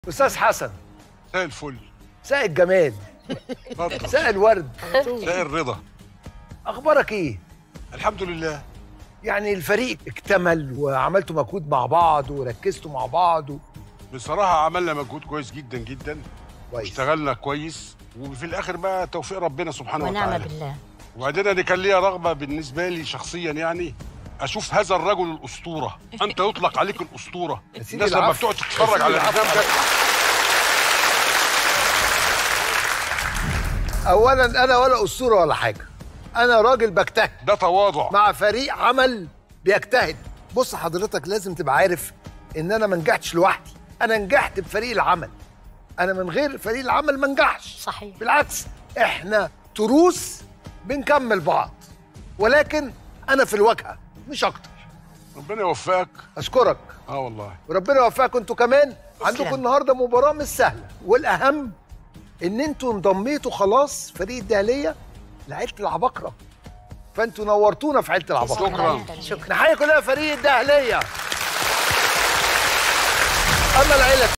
استاذ حسن مساء الفل مساء الجمال اتفضل مساء الورد مساء الرضا اخبارك ايه الحمد لله يعني الفريق اكتمل وعملتوا مجهود مع بعض وركزتوا مع بعض و... بصراحه عملنا مجهود كويس جدا جدا كويس واشتغلنا كويس وفي الاخر بقى توفيق ربنا سبحانه ونعم وتعالى بالله وبعدين انا كان ليا رغبه بالنسبه لي شخصيا يعني اشوف هذا الرجل الاسطوره انت يطلق عليك الاسطوره يا سيدي الناس لما العفو. بتقعد يا تتفرج سيدي على العفو. الافلام ده اولا انا ولا اسطوره ولا حاجه انا راجل بجتهد ده تواضع مع فريق عمل بيجتهد بص حضرتك لازم تبقى عارف ان انا ما نجحتش لوحدي انا نجحت بفريق العمل انا من غير فريق العمل ما نجحش صحيح بالعكس احنا تروس بنكمل بعض ولكن انا في الواجهه مش اكتر ربنا يوفقك اشكرك اه والله وربنا يوفقكم انتوا كمان عندكم تسلم. النهارده مباراه مش سهله والاهم ان انتوا انضميتوا خلاص فريق الدهليه لعيله العباقره فانتوا نورتونا في عيله العباقره شكرا شكرا نحيي كلها فريق الدهليه اما العيله